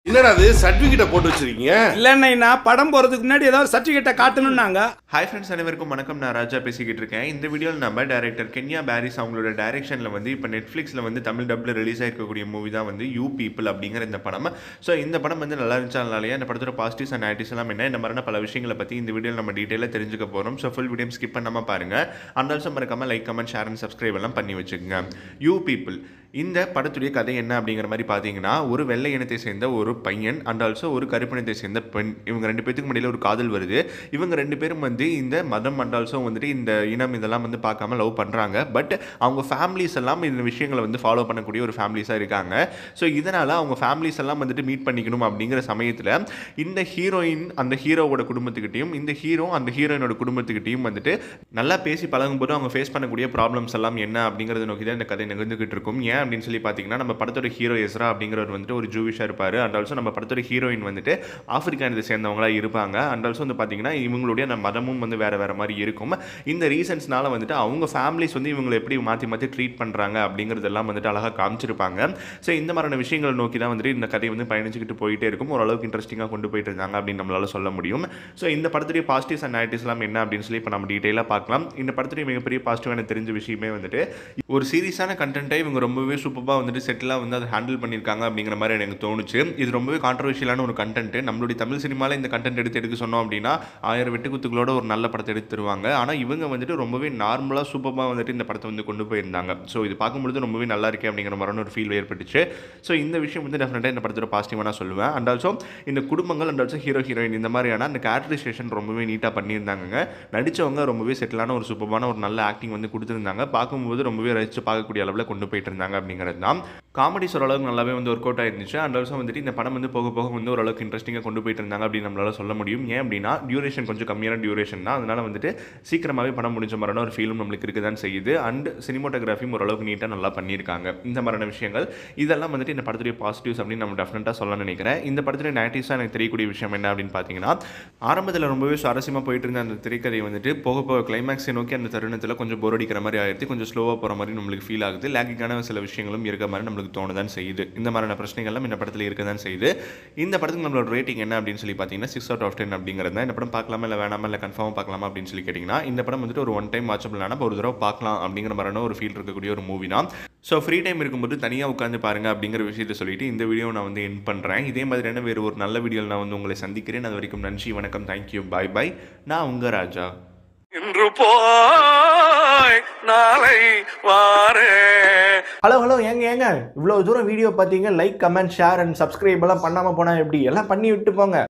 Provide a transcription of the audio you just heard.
என்னடா அது சர்டிபிகேட்டை போட்டு வச்சிருக்கீங்க இல்லைன்னா படம் போகிறதுக்கு முன்னாடி ஏதாவது சர்டிஃபிகேட்டை காட்டணும்னாங்க ஹாய் ஃப்ரெண்ட்ஸ் அனைவருக்கும் வணக்கம் நான் ராஜா பேசிக்கிட்டு இருக்கேன் இந்த வீடியோவில் நம்ம டைரக்டர் கென்யா பாரிஸ் அவங்களோட டைரக்ஷனில் வந்து இப்போ நெட்ஃப்ளிக்ஸில் வந்து தமிழ் டப்பில் ரிலீஸ் ஆயிருக்கக்கூடிய மூவி தான் வந்து யூ பீப்புள் அப்படிங்கிற இந்த படம் ஸோ இந்த படம் வந்து நல்லா இருந்துச்சாலே இந்த படத்தோட பாசிட்டிவ்ஸ் அண்ட் நெகட்டிவ்ஸ் எல்லாம் என்ன இந்த மாதிரியான பல விஷயங்களை பற்றி இந்த வீடியோவில் நம்ம டீட்டெயிலாக தெரிஞ்சுக்க போகிறோம் ஸோ ஃபுல் வீடியோ ஸ்கிப் பண்ணாமல் பாருங்கள் அந்த ஆல்சோ மறக்காமல் like comment share and subscribe எல்லாம் பண்ணி வச்சுக்கோங்க யூ பீப்புள் இந்த படத்துடைய கதை என்ன அப்படிங்கிற மாதிரி பார்த்தீங்கன்னா ஒரு வெள்ளை இனத்தை சேர்ந்த ஒரு பையன் அண்ட் ஆல்சோ ஒரு கருப்பினத்தை சேர்ந்த பெண் இவங்க ரெண்டு பேத்துக்கு முடியல ஒரு காதல் வருது இவங்க ரெண்டு பேரும் வந்து இந்த மதம் அண்ட் ஆல்சோ வந்துட்டு இந்த இனம் இதெல்லாம் வந்து பார்க்காம லவ் பண்ணுறாங்க பட் அவங்க ஃபேமிலிஸ் எல்லாம் இந்த விஷயங்களை வந்து ஃபாலோ பண்ணக்கூடிய ஒரு ஃபேமிலிஸாக இருக்காங்க ஸோ இதனால் அவங்க ஃபேமிலிஸ் எல்லாம் வந்துட்டு மீட் பண்ணிக்கணும் அப்படிங்கிற சமயத்தில் இந்த ஹீரோயின் அந்த ஹீரோவோட குடும்பத்துக்கிட்டையும் இந்த ஹீரோ அந்த ஹீரோயினோட குடும்பத்துக்கிட்டையும் வந்துட்டு நல்லா பேசி பழகும்போது அவங்க ஃபேஸ் பண்ணக்கூடிய ப்ராப்ளம்ஸ் எல்லாம் என்ன அப்படிங்கிறத நோக்கி தான் இந்த கதை நிகழ்ந்துகிட்டு இருக்கும் ஏன் அப்படின்னு சொல்லி பார்த்தீங்கன்னா நம்ம படத்தோட ஹீரோ எஸ்ரா அப்படிங்கிறவர் வந்துட்டு ஒரு ஜூவிஷாக இருப்பார் அண்ட் ஆல்சோ நம்ம படத்தோட ஹீரோயின் வந்துட்டு ஆப்பிரிக்கா இனத்தை சேர்ந்தவங்களா இருப்பாங்க அண்ட் ஆல்சோ வந்து பார்த்தீங்கன்னா இவங்களுடைய அந்த மதமும் வந்து வேறு வேறு மாதிரி இருக்கும் இந்த ரீசன்ஸ்னால வந்துட்டு அவங்க ஃபேமிலிஸ் வந்து இவங்களை எப்படி மாற்றி மாற்றி ட்ரீட் பண்ணுறாங்க அப்படிங்கிறதெல்லாம் வந்துட்டு அழகாக காமிச்சிருப்பாங்க ஸோ இந்த மாதிரியான விஷயங்களை நோக்கி தான் வந்துட்டு இந்த கதை வந்து பயணிச்சுக்கிட்டு போயிட்டே இருக்கும் ஓரளவுக்கு இன்ட்ரெஸ்டிங்காக கொண்டு போயிட்டு இருக்காங்க அப்படின்னு நம்மளால சொல்ல முடியும் ஸோ இந்த படத்துடைய பாசிட்டிவ்ஸ் அண்ட் நெகட்டிவ்ஸ் எல்லாம் என்ன அப்படின்னு சொல்லி இப்போ நம்ம டீட்டெயிலாக பார்க்கலாம் இந்த படத்துடைய மிகப்பெரிய பாசிட்டிவான தெரிஞ்ச விஷயமே வந்துட்டு ஒரு சீரியஸான கண்டென்ட்டை இவங்க ரொம்பவே சூப்பராக வந்துட்டு செட்டிலாக வந்து அதை ஹேண்டில் பண்ணியிருக்காங்க அப்படிங்கிற மாதிரி எனக்கு தோணுச்சு இது ரொம்பவே கான்ட்ரவர்ஷியலான ஒரு கண்டென்ட் நம்மளுடைய தமிழ் சினிமாவில் இந்த கண்டென்ட் எடுத்து எடுக்க சொன்னோம் அப்படின்னா ஆயிரம் வெட்டுக்குத்துகளோட ஒரு நல்ல படத்தை எடுத்து தருவாங்க ஆனால் இவங்க வந்துட்டு ரொம்பவே நார்மலாக சூப்பராக வந்துட்டு இந்த படத்தை வந்து கொண்டு போயிருந்தாங்க ஸோ இது பார்க்கும்பொழுது ரொம்பவே நல்லா இருக்கே அப்படிங்கிற மாதிரியான ஒரு ஃபீல் ஏற்பட்டுச்சு ஸோ இந்த விஷயம் வந்து டெஃபினட்டாக இந்த படத்தோட பாசிட்டிவாக நான் சொல்லுவேன் அண்ட் ஆல்சோ இந்த குடும்பங்கள் அண்ட் ஆல்சோ ஹீரோ ஹீரோயின் இந்த மாதிரியான அந்த கேரக்டரைசேஷன் ரொம்பவே நீட்டாக பண்ணியிருந்தாங்க நடித்தவங்க ரொம்பவே செட்டிலான ஒரு சூப்பரான ஒரு நல்ல ஆக்டிங் வந்து கொடுத்துருந்தாங்க பார்க்கும்போது ரொம்பவே ரசித்து பார்க்கக்கூடிய அளவில் கொண்டு போயிட்டு இருந்தாங்க அப்படிங்கிறது தான் காமெடிஸ் ஓரளவுக்கு நல்லாவே வந்து ஒர்க் அவுட் ஆயிருந்துச்சு அண்ட் ஆல்சோ வந்துட்டு இந்த படம் வந்து போக போக வந்து ஓரளவுக்கு இன்ட்ரெஸ்டிங்காக கொண்டு போயிட்டு இருந்தாங்க அப்படின்னு நம்மளால சொல்ல முடியும் ஏன் அப்படின்னா டியூரேஷன் கொஞ்சம் கம்மியான டியூரேஷன் தான் அதனால வந்துட்டு சீக்கிரமாகவே படம் முடிஞ்ச மாதிரியான ஒரு ஃபீலும் நம்மளுக்கு இருக்க தான் செய்யுது அண்ட் சினிமோட்டோகிராஃபியும் ஓரளவுக்கு நீட்டாக நல்லா பண்ணியிருக்காங்க இந்த மாதிரியான விஷயங்கள் இதெல்லாம் வந்துட்டு இந்த படத்துடைய பாசிட்டிவ்ஸ் அப்படின்னு நம்ம டெஃபினட்டாக சொல்ல நினைக்கிறேன் இந்த படத்துடைய நெகட்டிவ்ஸாக எனக்கு தெரியக்கூடிய விஷயம் என்ன அப்படின்னு பார்த்தீங்கன்னா ஆரம்பத்தில் ரொம்பவே சுவாரஸ்யமாக போயிட்டு இருந்த அந்த திரைக்கதை வந்துட்டு போக போக கிளைமேக்ஸை நோக்கி அந்த தருணத்தில் கொஞ்சம் போர் அடிக்கிற மாதிரி ஆயிடுச்சு கொஞ்சம் ஸ்லோவாக போகிற மாதிரி நம்மளுக்கு ஃபீல் ஆகுது லேக்கிங்கான சில விஷயங்களும் இருக்க மாதிரி நம்மளுக்கு தோணுதான் செய்யுது இந்த மாதிரியான பிரச்சனைகள்லாம் இந்த படத்தில் இருக்க தான் செய்யுது இந்த படத்துக்கு நம்மளோட ரேட்டிங் என்ன அப்படின்னு சொல்லி பார்த்தீங்கன்னா சிக்ஸ் அவுட் ஆஃப் டென் அப்படிங்கிறது தான் இந்த படம் பார்க்கலாமா இல்லை வேணாமா இல்லை கன்ஃபார்மாக பார்க்கலாமா அப்படின்னு சொல்லி கேட்டிங்கன்னா இந்த படம் வந்துட்டு ஒரு ஒன் டைம் வாட்சபிளான ஒரு தடவை பார்க்கலாம் அப்படிங்கிற மாதிரியான ஒரு ஃபீல் இருக்கக்கூடிய ஒரு மூவி தான் ஸோ ஃப்ரீ டைம் இருக்கும்போது தனியாக உட்காந்து பாருங்க அப்படிங்கிற விஷயத்தை சொல்லிட்டு இந்த வீடியோ நான் வந்து என் பண்ணுறேன் இதே மாதிரியான வேறு ஒரு நல்ல வீடியோவில் நான் வந்து உங்களை சந்திக்கிறேன் அது வரைக்கும் நன்றி வணக்கம் தேங்க்யூ பாய் பாய் நான் உங்கள் ராஜா இன்று போய் நாளை வாரே ஹலோ ஹலோ ஏங்க ஏங்க இவ்வளோ தூரம் வீடியோ பார்த்தீங்க like comment share and subscribe எல்லாம் பண்ணாமல் போனால் எப்படி எல்லாம் பண்ணி விட்டு போங்க